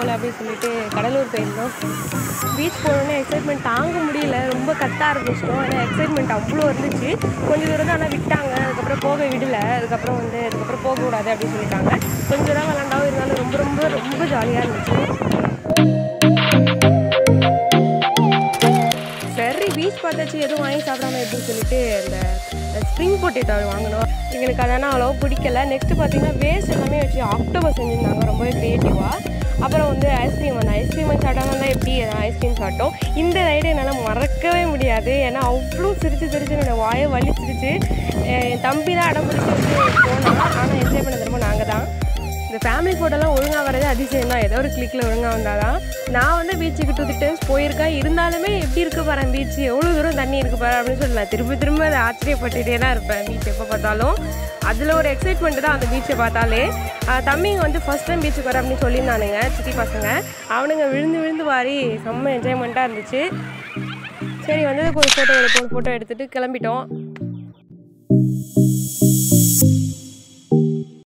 போகல அப்படின்னு சொல்லிட்டு கடலூர் போயிருந்தோம் பீச் போனோடனே எக்ஸைட்மெண்ட் தாங்க முடியல ரொம்ப கத்த ஆரம்பிச்சிட்டோம் ஏன்னா எக்ஸைட்மெண்ட் அவ்வளோ இருந்துச்சு கொஞ்சம் தூரம் தான் ஆனால் விட்டாங்க அதுக்கப்புறம் போக விடல அதுக்கப்புறம் வந்து அதுக்கப்புறம் போகக்கூடாது அப்படின்னு சொல்லிட்டாங்க கொஞ்சம் தான் விளாண்டாவும் இருந்தாலும் ரொம்ப ரொம்ப ரொம்ப ஜாலியாக இருந்துச்சு சரி பீச் பார்த்தாச்சு எதுவும் வாங்கி சாப்பிடாம எப்படின்னு சொல்லிட்டு அந்த ஸ்ப்ரிங் பொட்டேட்டோ வாங்கினோம் எங்களுக்கு அதெல்லாம் அவ்வளோ பிடிக்கல நெக்ஸ்ட் பார்த்தீங்கன்னா வேஸ்ட் எல்லாமே வச்சு ஆக்டோபஸ் செஞ்சுருந்தாங்க ரொம்பவே க்ரியேட்டிவாக அப்புறம் வந்து ஐஸ்கிரீம் அந்த ஐஸ்கிரீம் சாப்பிடாம இருந்தால் எப்படி ஐஸ்கிரீம் சாப்பிட்டோம் இந்த ரைடு என்னால் மறக்கவே முடியாது ஏன்னா அவ்வளோ சிரிச்சு சிரிச்சு என்னோட வாயை வலிச்சிருச்சு என் தம்பி தான் அடம் பிடிச்சி வச்சு போனான் ஆனால் என்ஜாய் பண்ண திரும்ப நாங்கள் தான் இந்த ஃபேமிலி ஃபோட்டோலாம் ஒழுங்காக வரது அதிசயம் தான் ஏதோ ஒரு கிளிக்கில் ஒழுங்காக வந்தால் தான் நான் வந்து பீச்சுக்கு டூ த்ரீ டைம்ஸ் போயிருக்கேன் இருந்தாலுமே எப்படி இருக்கு பாரு பீச் எவ்வளோ தூரம் தண்ணி இருக்கு பாரு அப்படின்னு சொல்லி நான் திரும்ப திரும்ப அதை ஆச்சரியப்பட்டுட்டே தான் இருப்பேன் பீச் எப்போ பார்த்தாலும் அதில் ஒரு எக்ஸைட்மெண்ட் தான் அந்த பீச்சை பார்த்தாலே ஆஹ் தம்பிங்க வந்து ஃபஸ்ட் டைம் பீச்சுக்கு வர அப்படின்னு சொல்லியிருந்தானுங்க சித்தி பசங்க அவனுங்க விழுந்து விழுந்து வாரி செம்ம என்ஜாய்மெண்ட்டாக இருந்துச்சு சரி வந்ததுக்கு ஒரு ஃபோட்டோ எடுப்போம் ஃபோட்டோ எடுத்துகிட்டு கிளம்பிட்டோம்